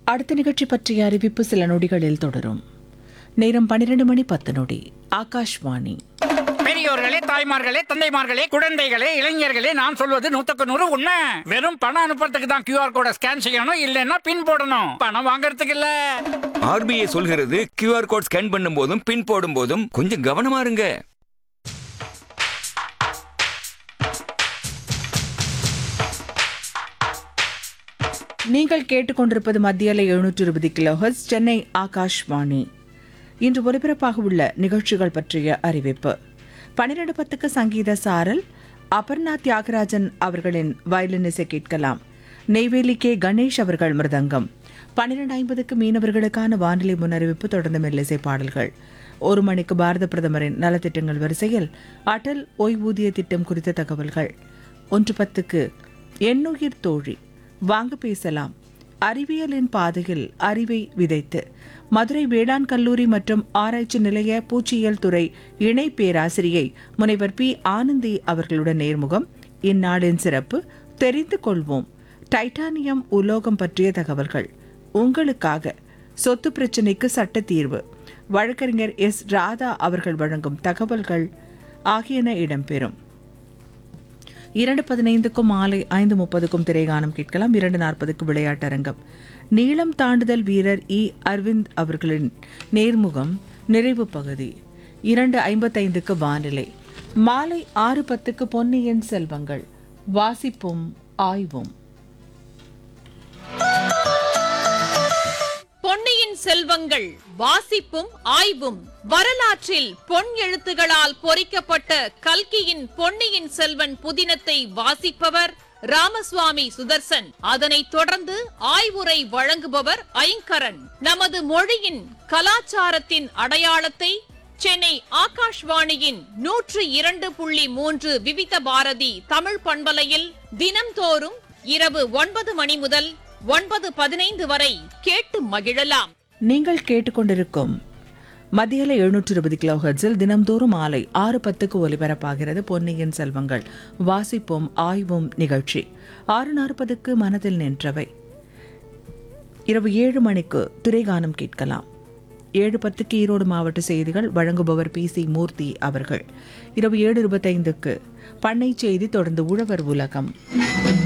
அடுத்த நிகழ்ச்சி பற்றிய அறிவிப்பு சில நொடிகளில் தொடரும் நேரம் பன்னிரண்டு மணி பத்து நொடி ஆகாஷ்வாணி பெரியோர்களே தாய்மார்களே தந்தைமார்களே குழந்தைகளே இளைஞர்களே நான் சொல்வது நூத்துக்கு நூறு உண்மை வெறும் பணம் அனுப்புறதுக்கு தான் கியூஆர் கோட ஸ்கேன் செய்யணும் இல்லைன்னா பின் போடணும் பணம் வாங்குறதுக்கு இல்ல ஆர்பிஐ சொல்கிறது கியூஆர் கோட் ஸ்கேன் பண்ணும் போதும் பின் போடும் போதும் கொஞ்சம் கவனமா இருங்க நீங்கள் கேட்டுக்கொண்டிருப்பது மத்தியில எழுநூற்று இருபது கிலோஹர்ஸ் சென்னை ஆகாஷ்வாணி இன்று ஒலிபரப்பாக உள்ள நிகழ்ச்சிகள் பற்றிய அறிவிப்பு பன்னிரண்டு பத்துக்கு சங்கீத சாரல் அபர்ணா தியாகராஜன் அவர்களின் வயலின் இசை கேட்கலாம் நெய்வேலி கே கணேஷ் அவர்கள் மிருதங்கம் பன்னிரண்டு ஐம்பதுக்கு மீனவர்களுக்கான வானிலை முன்னறிவிப்பு தொடர்ந்து மெல்லிசை பாடல்கள் ஒரு மணிக்கு பாரத பிரதமரின் நலத்திட்டங்கள் வரிசையில் அடல் ஓய்வூதிய திட்டம் குறித்த தகவல்கள் ஒன்று பத்துக்கு எண்ணுயிர் தோழி வாங்க பேசலாம் அறிவியலின் பாதையில் அறிவை விதைத்து மதுரை வேளாண் கல்லூரி மற்றும் ஆராய்ச்சி நிலைய பூச்சியியல் துறை இணை பேராசிரியை முனைவர் பி ஆனந்தி அவர்களுடன் நேர்முகம் இந்நாளின் சிறப்பு தெரிந்து கொள்வோம் டைட்டானியம் உலோகம் பற்றிய தகவல்கள் உங்களுக்காக சொத்து பிரச்சினைக்கு சட்ட தீர்வு வழக்கறிஞர் எஸ் ராதா அவர்கள் வழங்கும் தகவல்கள் ஆகியன இடம்பெறும் இரண்டு பதினைந்துக்கும் மாலை ஐந்து முப்பதுக்கும் திரைகானம் கேட்கலாம் இரண்டு நாற்பதுக்கு விளையாட்டரங்கம் நீளம் தாண்டுதல் வீரர் இ அரவிந்த் அவர்களின் நேர்முகம் நிறைவு பகுதி இரண்டு ஐம்பத்தைந்துக்கு வானிலை மாலை ஆறு பத்துக்கு பொன்னியின் செல்வங்கள் வாசிப்பும் ஆய்வும் பொன்னியின் செல்வங்கள் வாசிப்பும் ஆய்வும் வரலாற்றில் பொன் எழுத்துகளால் பொறிக்கப்பட்ட கல்கியின் பொன்னியின் செல்வன் புதினத்தை வாசிப்பவர் ராமசுவாமி சுதர்சன் அதனைத் தொடர்ந்து ஆய்வுரை வழங்குபவர் ஐங்கரன் நமது மொழியின் கலாச்சாரத்தின் அடையாளத்தை சென்னை ஆகாஷ்வாணியின் நூற்று இரண்டு புள்ளி மூன்று விவித பாரதி தமிழ் பண்பலையில் தினம்தோறும் இரவு ஒன்பது மணி முதல் ஒன்பது பதினைந்து வரை கேட்டு மகிழலாம் நீங்கள் கேட்டுக்கொண்டிருக்கும் மத்தியில எழுநூற்று இருபது கிலோஹர்ட்ஸில் தினம்தோறும் மாலை ஆறு பத்துக்கு ஒலிபரப்பாகிறது பொன்னியின் செல்வங்கள் வாசிப்போம் ஆய்வும் நிகழ்ச்சி ஆறு நாற்பதுக்கு மனதில் நின்றவை இரவு ஏழு மணிக்கு திரைகானம் கேட்கலாம் ஏழு பத்துக்கு ஈரோடு மாவட்ட செய்திகள் வழங்குபவர் பி சி மூர்த்தி அவர்கள் இரவு ஏழு இருபத்தைந்துக்கு பண்ணை செய்தி தொடர்ந்து உழவர் உலகம்